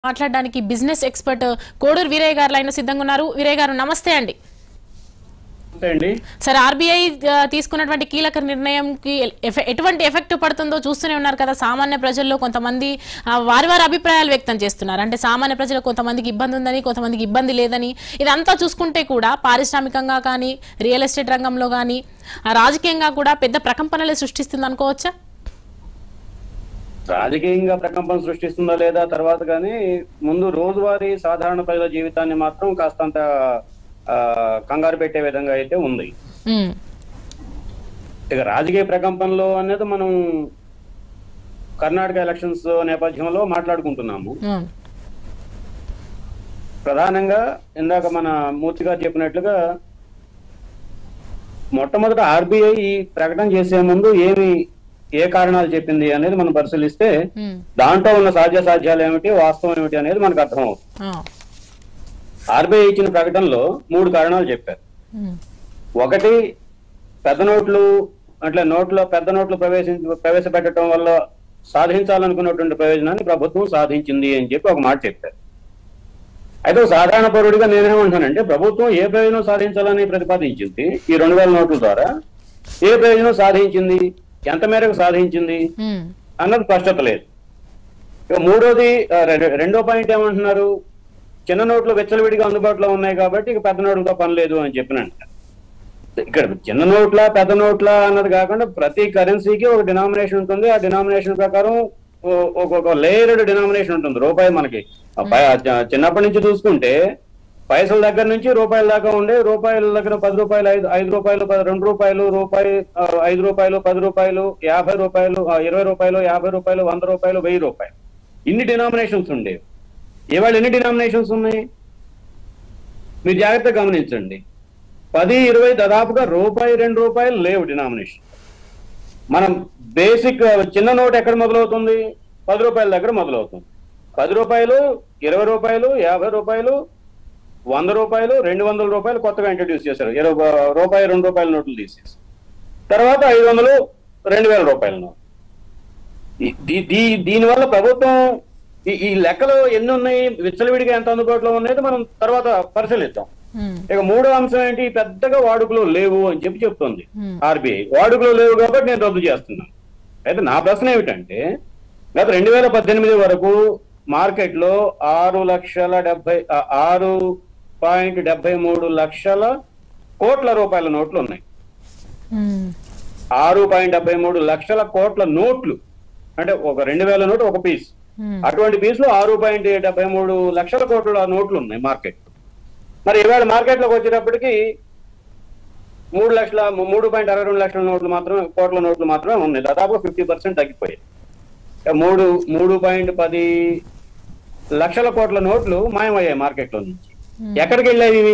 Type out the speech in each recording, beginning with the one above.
మాట్లాడడానికి business expert Koduru Veeraiah గారు line సిద్ధంగా ఉన్నారు వీరయ్య గారు నమస్తే అండి నమస్తే అండి సార్ ఆర్బీఐ తీసుకున్నటువంటి కీలక నిర్ణయంకి ఎఫె- ఎటువంటి ఎఫెక్ట్ పడుతుందో చూస్తూనే ఉన్నారు కదా సామాన్య ప్రజల్లో కొంతమంది ఆ, వారి వారి అభిప్రాయాలు వ్యక్తం చేస్తున్నారు అంటే సామాన్య ప్రజలకు కొంతమందికి ఇబ్బంది ఉందని కొంతమందికి ఇబ్బంది లేదని ఇదంతా చూసుకుంటే కూడా పారిశ్రామికంగా కానీ రియల్ ఎస్టేట్ రంగంలో కానీ ఆ, రాజకీయంగా కూడా పెద్ద ప్రకంపనలే సృష్టిస్తుంది అనుకోవచ్చా రాజకీయంగా ప్రకంపన సృష్టిస్తుందా లేదా తర్వాత కానీ ముందు రోజువారీ సాధారణ ప్రజల జీవితాన్ని మాత్రం కాస్తంత ఆ, కంగారు పెట్టే విధంగా అయితే ఉంది ఉమ్, ఇక రాజకీయ ప్రకంపనలో అనేది మనం కర్ణాటక ఎలక్షన్స్ నేపథ్యంలో మాట్లాడుకుంటున్నాము ఉమ్, ప్రధానంగా ఇందాక మన మూర్తి గారు చెప్పినట్లుగా మొట్టమొదట ఆర్బీఐ ఈ ప్రకటన చేసే ముందు ఏమి ఏ కారణాలు చెప్పింది అనేది మనం పరిశీలిస్తే ఉమ్, దాంట్లో ఉన్న సాధ్యాసాధ్యాలు ఏమిటి వాస్తవం ఏమిటి అనేది మనకు అర్థమవుతుంది ఆ, ఆర్బీఐ ఇచ్చిన ప్రకటనలో మూడు కారణాలు చెప్పారు ఉమ్, ఒకటి పెద్ద నోట్లు అట్లా నోట్లో పెద్ద నోట్లు ప్రవేశించ ప్రవేశపెట్టడం వల్ల సాధించాలనుకున్నటువంటి ప్రయోజనాన్ని ప్రభుత్వం సాధించింది అని చెప్పి ఒక మాట చెప్పారు అయితే ఒక సాధారణ పౌరుడిగా నేనేమంటానంటే ప్రభుత్వం ఏ ప్రయోజనం సాధించాలని ప్రతిపాదించింది ఈ రెండు వేల నోట్ల ద్వారా ఏ ప్రయోజనం సాధించింది ఎంత మేరకు సాధించింది ఉమ్, అన్నది స్పష్టత లేదు ఇక మూడోది ఆ, రె- రెండో పాయింట్ ఏమంటున్నారు చిన్న నోట్లు వెచ్చలవిడిగా అందుబాటులో ఉన్నాయి కాబట్టి ఇక పెద్ద నోట్లతో పని లేదు అని చెప్పినంట ఇక్కడ చిన్న నోట్ల పెద్ద నోట్ల అన్నది కాకుండా ప్రతి కరెన్సీకి ఒక డినామినేషన్ ఉంటుంది ఆ డినామినేషన్ ప్రకారం ఓ- ఒక్కొక్క లేయర్డ్ డినామినేషన్ ఉంటుంది రూపాయి మనకి ఆ పై- ఆ చి- చిన్నప్పటి నుంచి చూసుకుంటే పైసల దగ్గర నుంచి రూపాయల దాకా ఉండే రూపాయల దగ్గర పది రూపాయలు ఐదు ఐదు రూపాయలు పది- రెండు రూపాయలు రూపాయి ఆ, ఐదు రూపాయలు పది రూపాయలు యాభై రూపాయలు ఆ, ఇరవై రూపాయలు యాభై రూపాయలు వంద రూపాయలు వెయ్యి రూపాయలు ఇన్ని డినామినేషన్స్ ఉండేవి ఇవాళ ఎన్ని డినామినేషన్స్ ఉన్నాయి మీరు జాగ్రత్తగా గమనించండి పది ఇరవై దాదాపుగా రూపాయి రెండు రూపాయలు లేవు డినామినేషన్ మనం బేసిక్ చిన్న నోట్ ఎక్కడ మొదలవుతుంది పది రూపాయల దగ్గర మొదలవుతుంది పది రూపాయలు ఇరవై రూపాయలు యాభై రూపాయలు వంద రూపాయలు రెండు వందల రూపాయలు కొత్తగా ఇంట్రడ్యూస్ చేశారు ఇరవై రూపాయి రెండు రూపాయల నోట్లు తీసేసి తర్వాత ఐదు వందలు రెండు వేల రూపాయల నోట్ ఈ- దీ- దీ- దీనివల్ల ప్రభుత్వం ఈ ఈ లెక్కలు ఎన్ని ఉన్నాయి విచ్చలవిడిగా ఎంత అందుబాటులో ఉన్నది మనం తర్వాత పరిశీలిద్దాం ఉమ్, ఇక మూడో అంశం ఏంటి పెద్దగా వాడుకలు లేవు అని చెప్పి చెప్తుంది Hmm. ఆర్బీఐ వాడుకలు లేవు కాబట్టి నేను రద్దు చేస్తున్నాను అయితే నా ప్రశ్న ఏమిటంటే గత రెండు వేల పద్దెనిమిది వరకు మార్కెట్ లో ఆరు లక్షల డెబ్బై ఆ, ఆరు పాయింట్ డెబ్బై మూడు లక్షల కోట్ల రూపాయల నోట్లు ఉన్నాయి ఉమ్, ఆరు పాయింట్ డెబ్బై మూడు లక్షల కోట్ల నోట్లు అంటే ఒక రెండు వేల నోటు ఒక పీస్ ఉమ్, అటువంటి పీసులు ఆరు పాయింట్ డెబ్బై మూడు లక్షల కోట్ల నోట్లు ఉన్నాయి మార్కెట్ మరి ఇవాళ మార్కెట్ లోకి వచ్చేటప్పటికి మూడు లక్షల మూడు పాయింట్ అరవై రెండు లక్షల నోట్లు మాత్రమే కోట్ల నోట్లు మాత్రమే ఉన్నాయి దాదాపు ఫిఫ్టీ పర్సెంట్ తగ్గిపోయాయి ఇక మూడు మూడు పాయింట్ పది లక్షల కోట్ల నోట్లు మాయమయ్యాయి మార్కెట్ లో నుంచి Hmm. ఎక్కడికి వెళ్ళాయి ఇవి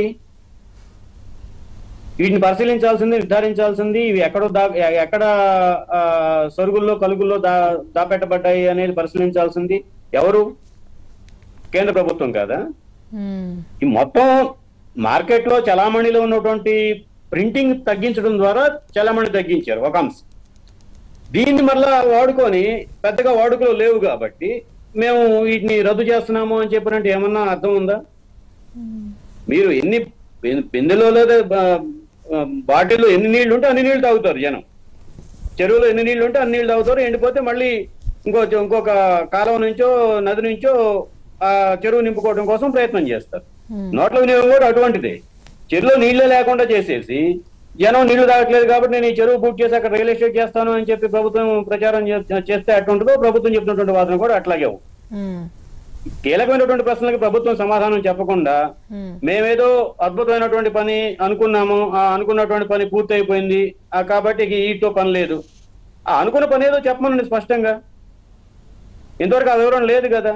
వీటిని పరిశీలించాల్సింది నిర్ధారించాల్సింది ఇవి ఎక్కడ దా ఎక్కడ ఆ, సరుగుల్లో కలుగుల్లో దా దాపెట్టబడ్డాయి అనేది పరిశీలించాల్సింది ఎవరు కేంద్ర ప్రభుత్వం కాదా ఉమ్, ఈ మొత్తం మార్కెట్ లో చలామణిలో ఉన్నటువంటి ప్రింటింగ్ తగ్గించడం ద్వారా చలామణి తగ్గించారు ఒక అంశం దీన్ని మళ్ళా వాడుకొని పెద్దగా వాడుకలో లేవు కాబట్టి మేము వీటిని రద్దు చేస్తున్నాము అని చెప్పినట్టు ఏమన్నా అర్థం ఉందా మీరు ఎన్ని బిం- బిందెలో లేదా బా- బాటిల్లో ఎన్ని నీళ్లు ఉంటే అన్ని నీళ్లు తాగుతారు జనం చెరువులో ఎన్ని నీళ్లు ఉంటే అన్ని నీళ్లు తాగుతారు ఎండిపోతే మళ్ళీ ఇంకో ఇంకొక కాలువ నుంచో నది నుంచో ఆ చెరువు నింపుకోవడం కోసం ప్రయత్నం చేస్తారు ఉమ్, నోట్ల వినియోగం కూడా అటువంటిదే చెరువులో నీళ్లే లేకుండా చేసేసి జనం నీళ్లు తాగట్లేదు కాబట్టి నేను ఈ చెరువు పూర్తి చేసి అక్కడ రియల్ ఎస్టేట్ చేస్తాను అని చెప్పి ప్రభుత్వం ప్రచారం చే- చేస్తే అటుంటుందో ప్రభుత్వం చెప్పినటువంటి వాదన కూడా అట్లాగే ఉంది. ఉమ్, కీలకమైనటువంటి ప్రశ్నలకు ప్రభుత్వం సమాధానం చెప్పకుండా ఉమ్, మేమేదో అద్భుతమైనటువంటి పని అనుకున్నాము ఆ అనుకున్నటువంటి పని పూర్తి అయిపోయింది ఆ కాబట్టి ఇక వీటితో పని లేదు ఆ అనుకున్న పని ఏదో చెప్పమనండి స్పష్టంగా ఇంతవరకు ఆ వివరణ లేదు కదా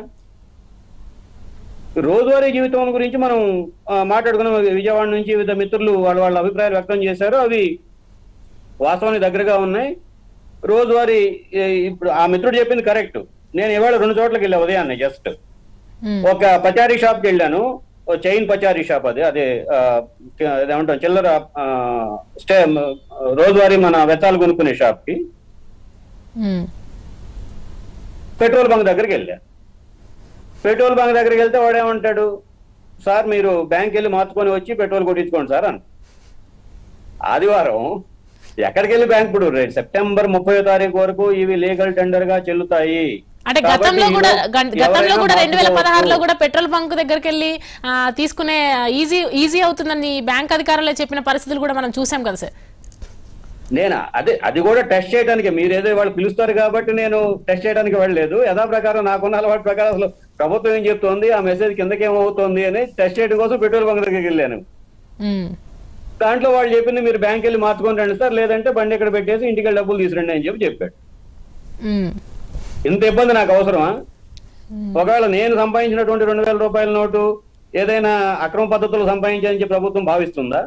రోజువారీ జీవితం గురించి మనం ఆ, మాట్లాడుకున్నాం విజయవాడ నుంచి వివిధ మిత్రులు వాళ్ళ వాళ్ళ అభిప్రాయాలు వ్యక్తం చేశారు అవి వాస్తవానికి దగ్గరగా ఉన్నాయి రోజువారీ ఏ, ఇప్పుడు ఆ మిత్రుడు చెప్పింది కరెక్ట్ నేను ఇవాళ రెండు చోట్లకి వెళ్ళా ఉదయాన్నే జస్ట్ ఉమ్, ఒక పచారీ షాప్ కి వెళ్ళాను ఓ చైన్ పచారీ షాప్ అది అదే ఆ, క- అదేమంటాం చిల్లర ఆ, స్టే రోజువారీ మన వెచ్చాలు కొనుక్కునే షాప్ కి ఉమ్, పెట్రోల్ బంక్ దగ్గరికి వెళ్ళా పెట్రోల్ బంక్ దగ్గరికి వెళ్తే వాడు ఏమంటాడు సార్ మీరు బ్యాంక్ వెళ్ళి మార్చుకొని వచ్చి పెట్రోల్ కొట్టించుకోండి సార్ అని ఆదివారం ఎక్కడికి వెళ్ళి బ్యాంక్ ఇప్పుడు రేపు సెప్టెంబర్ ముప్పై తారీఖు వరకు ఇవి లీగల్ టెండర్ గా చెల్లుతాయి అంటే కాబట్టి గతంలో కూడా ఈరోజు గం- గతంలో ఎవరైనా కూడా రెండు వేల పదహారులో మార్చుకోవచ్చు. కూడా పెట్రోల్ బంక్ దగ్గరికి వెళ్ళి ఆ, తీసుకునే ఈజీ ఈజీ అవుతుందని బ్యాంక్ అధికారులు చెప్పిన పరిస్థితులు కూడా మనం చూసాం కదా సార్ నేనా అదే అది కూడా టెస్ట్ చేయడానికి మీరు ఏదో వాళ్ళు పిలుస్తారు కాబట్టి నేను టెస్ట్ చేయడానికి వెళ్ళలేదు యథా ప్రకారం నాకున్న అలవాటు ప్రకారం అసలు ప్రభుత్వం ఏం చెప్తోంది ఆ మెసేజ్ కిందకి ఏమవుతోంది అని టెస్ట్ చేయడం కోసం పెట్రోల్ బంక్ దగ్గరికి వెళ్ళాను ఉమ్, దాంట్లో వాళ్ళు చెప్పింది మీరు బ్యాంక్ వెళ్ళి మార్చుకొని రండి సార్ లేదంటే బండి ఇక్కడ పెట్టేసి ఇంటికి వెళ్ళి డబ్బులు తీసురండి అని చెప్పి చెప్పాడు ఉమ్, ఇంత ఇబ్బంది నాకు అవసరమా ఒకవేళ నేను సంపాదించినటువంటి రెండు వేల రూపాయల నోటు ఏదైనా అక్రమ పద్ధతులు సంపాదించాలని చెప్పి ప్రభుత్వం భావిస్తుందా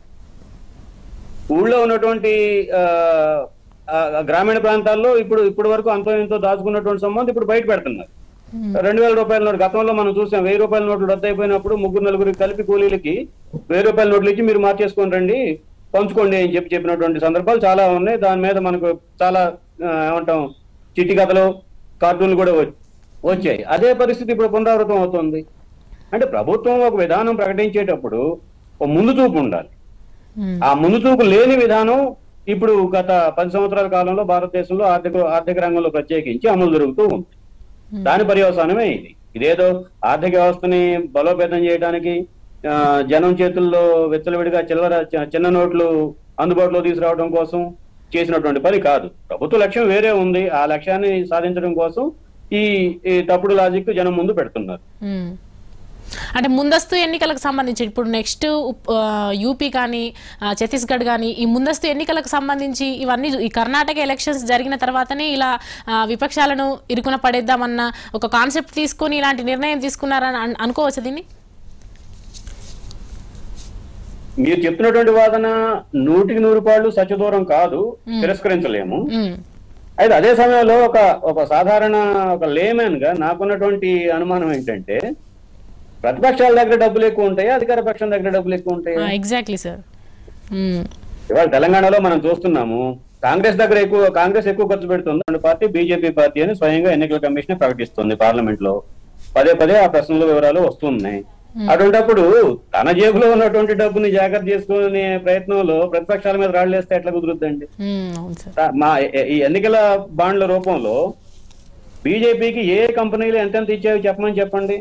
ఊళ్ళో ఉన్నటువంటి ఆ, ఆ, గ్రామీణ ప్రాంతాల్లో ఇప్పుడు ఇప్పటి వరకు అంతో ఇంతో దాచుకున్నటువంటి సంబంధం ఇప్పుడు బయట పెడుతున్నారు రెండు వేల రూపాయల నోటు గతంలో మనం చూసాం వెయ్యి రూపాయల నోట్లు రద్దు అయిపోయినప్పుడు ముగ్గురు నలుగురికి కలిపి కూలీలకి వెయ్యి రూపాయల నోట్లు ఇచ్చి మీరు మార్చేసుకొని రండి పంచుకోండి అని చెప్పి చెప్పినటువంటి సందర్భాలు చాలా ఉన్నాయి దాని మీద మనకు చాలా ఆ, ఏమంటాం చిట్టి కథలు కార్టూన్లు కూడా వ- వచ్చాయి అదే పరిస్థితి ఇప్పుడు పునరావృతం అవుతుంది అంటే ప్రభుత్వం ఒక విధానం ప్రకటించేటప్పుడు ఒక ముందు చూపు ఉండాలి ఉమ్, ఆ ముందు చూపు లేని విధానం ఇప్పుడు గత పది సంవత్సరాల కాలంలో భారతదేశంలో ఆర్థిక ఆర్థిక రంగంలో ప్రత్యేకించి అమలు జరుగుతూ ఉంది దాని పర్యవసానమే ఇది ఇదేదో ఆర్థిక వ్యవస్థని బలోపేతం చేయడానికి ఆ, జనం చేతుల్లో విచ్చలవిడిగా చిల్లర చి- చిన్న నోట్లు అందుబాటులో తీసుకురావడం కోసం చేసినటువంటి పని కాదు ప్రభుత్వ లక్ష్యం వేరే ఉంది ఆ లక్ష్యాన్ని సాధించడం కోసం ఈ ఈ తప్పుడు లాజిక్ జనం ముందు పెడుతున్నారు ఉమ్. అంటే ముందస్తు ఎన్నికలకు సంబంధించి ఇప్పుడు నెక్స్ట్ యూపీ కానీ ఆ, ఛత్తీస్గఢ్ కానీ ఈ ముందస్తు ఎన్నికలకు సంబంధించి ఇవన్నీ ఈ కర్ణాటక ఎలక్షన్స్ జరిగిన తర్వాతనే ఇలా ఆ, విపక్షాలను ఇరుకున పడేద్దామన్న ఒక కాన్సెప్ట్ తీసుకొని ఇలాంటి నిర్ణయం తీసుకున్నారని అన్- అనుకోవచ్చు దీన్ని మీరు చెప్పినటువంటి వాదన నూటికి నూరు పాళ్ళు సత్యదూరం కాదు తిరస్కరించలేము ఉమ్, అయితే అదే సమయంలో ఒక ఒక సాధారణ ఒక లేమెన్ గా నాకున్నటువంటి అనుమానం ఏంటంటే ప్రతిపక్షాల దగ్గర డబ్బులు ఎక్కువ ఉంటాయి అధికార పక్షం దగ్గర డబ్బులు ఎక్కువ ఉంటాయి ఆ, ఎగ్జాక్ట్లీ సార్ ఉమ్, ఇవాళ తెలంగాణలో మనం చూస్తున్నాము కాంగ్రెస్ దగ్గర ఎక్కువ కాంగ్రెస్ ఎక్కువ ఖర్చు పెడుతుంది రెండు పార్టీ బీజేపీ పార్టీ అని స్వయంగా ఎన్నికల కమిషన్ ప్రకటిస్తుంది పార్లమెంట్ లో పదే పదే ఆ ప్రశ్నల వివరాలు వస్తున్నాయి అటువంటప్పుడు తన జేబులో ఉన్నటువంటి డబ్బుని జాగ్రత్త చేసుకునే ప్రయత్నంలో ప్రతిపక్షాల మీద రాళ్ళేస్తే ఎట్లా కుదురుద్దండి ఉమ్, అవును సార్ తా- మా ఎ- ఈ ఎన్నికల బాండ్ల రూపంలో బీజేపీకి ఏ కంపెనీలు ఎంతెంత ఇచ్చాయో చెప్పమని చెప్పండి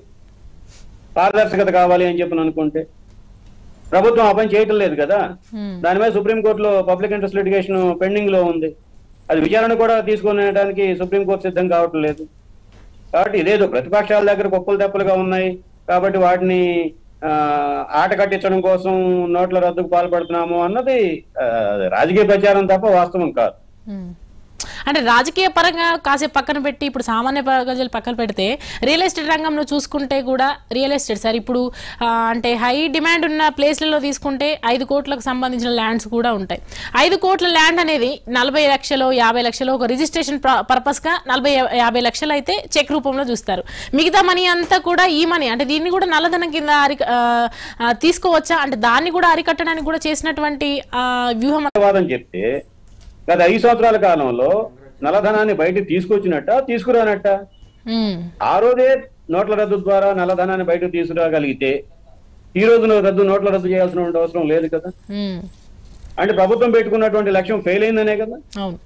పారదర్శకత కావాలి అని చెప్పని అనుకుంటే ప్రభుత్వం ఆ పని చేయటం లేదు కదా ఉమ్, దాని మీద సుప్రీంకోర్టులో పబ్లిక్ ఇంట్రెస్ట్ లిటిగేషన్ పెండింగ్ లో ఉంది అది విచారణ కూడా తీసుకునేటానికి సుప్రీంకోర్టు సిద్ధం కావటం లేదు కాబట్టి ఇదేదో ప్రతిపక్షాల దగ్గర కుప్పలు తెప్పలుగా ఉన్నాయి కాబట్టి వాటిని ఆ, ఆట కట్టించడం కోసం నోట్ల రద్దుకు పాల్పడుతున్నాము అన్నది ఆ, రాజకీయ ప్రచారం తప్ప వాస్తవం కాదు ఉమ్. అంటే రాజకీయ పరంగా కాసేపు పక్కన పెట్టి ఇప్పుడు సామాన్య ప్రజలు పక్కన పెడితే రియల్ ఎస్టేట్ రంగంలో చూసుకుంటే కూడా రియల్ ఎస్టేట్ సార్ ఇప్పుడు ఆ, అంటే హై డిమాండ్ ఉన్న ప్లేస్లలో తీసుకుంటే ఐదు కోట్లకు సంబంధించిన ల్యాండ్స్ కూడా ఉంటాయి ఐదు కోట్ల ల్యాండ్ అనేది నలభై లక్షలు యాభై లక్షలు ఒక రిజిస్ట్రేషన్ పర్పస్గా నలభై యా- యాభై లక్షలు అయితే చెక్ రూపంలో చూస్తారు మిగతా మనీ అంతా కూడా ఈ మనీ అంటే దీన్ని కూడా నల్లధనం కింద అరి ఆ, ఆ, తీసుకోవచ్చా అంటే దాన్ని కూడా అరికట్టడానికి కూడా చేసినటువంటి ఆ, వ్యూహం వాదం చెప్తే గత ఐదు సంవత్సరాల కాలంలో నల్లధనాన్ని బయటికి తీసుకొచ్చినట్ట తీసుకురానట్ట ఉమ్, ఆ రోజే నోట్ల రద్దు ద్వారా నల్లధనాన్ని బయటకు తీసుకురాగలిగితే ఈ రోజు నువ్వు రద్దు నోట్ల రద్దు చేయాల్సిన అవసరం లేదు కదా ఉమ్, అంటే ప్రభుత్వం పెట్టుకున్నటువంటి లక్ష్యం ఫెయిల్ అయిందనే కదా అవును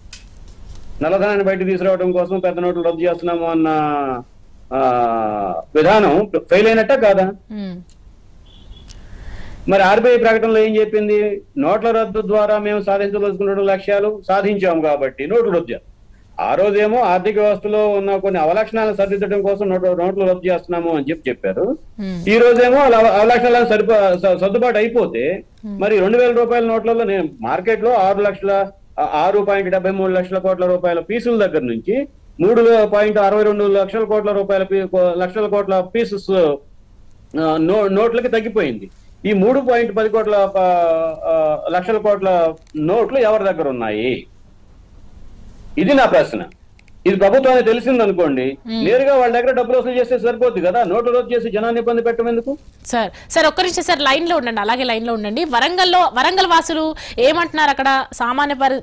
నల్లధనాన్ని బయటకు తీసుకురావడం కోసం పెద్ద నోట్లు రద్దు చేస్తున్నాము అన్న ఆ, విధానం ఫెయిల్ అయినట్ట కాదా ఉమ్, మరి ఆర్బీఐ ప్రకటనలో ఏం చెప్పింది నోట్ల రద్దు ద్వారా మేము సాధించదలుచుకున్న లక్ష్యాలు సాధించాము కాబట్టి నోట్లు రద్దు చేస్తాం. ఆ రోజేమో ఆర్థిక వ్యవస్థలో ఉన్న కొన్ని అవలక్షణాలను సరిదిద్దడం కోసం నోట్లు నోట్లు రద్దు చేస్తున్నాము అని చెప్పి చెప్పారు ఉమ్, ఈ రోజేమో అలా అవలక్షణాలను సరిపో స- సర్దుబాటు అయిపోతే మరి రెండు వేల రూపాయల నోట్లలో నేను మార్కెట్ లో ఆరు లక్షల ఆ- ఆరు పాయింట్ డెబ్బై మూడు లక్షల కోట్ల రూపాయల పీసుల దగ్గర నుంచి మూడు పాయింట్ అరవై రెండు లక్షల కోట్ల రూపాయల పీ- కో- లక్షల కోట్ల పీసెస్ నో నోట్లకి తగ్గిపోయింది ఈ మూడు పాయింట్ పది కోట్ల ఆ, ఆ, లక్షల కోట్ల నోట్లు ఎవరి దగ్గర ఉన్నాయి ఇది నా ప్రశ్న ఇది ప్రభుత్వానికి తెలిసింది అనుకోండి నేరుగా వాళ్ళ దగ్గర డబ్బులు వసూలు చేస్తే సరిపోద్ది కదా నోట్లు రద్దు చేసి జనాన్ని ఇబ్బంది పెట్టడం ఎందుకు సార్ సార్ ఒక్క నిమిషం సార్ లైన్ లో ఉండండి అలాగే లైన్ లో ఉండండి వరంగల్లో వరంగల్ వాసులు ఏమంటున్నారు అక్కడ సామాన్య పరి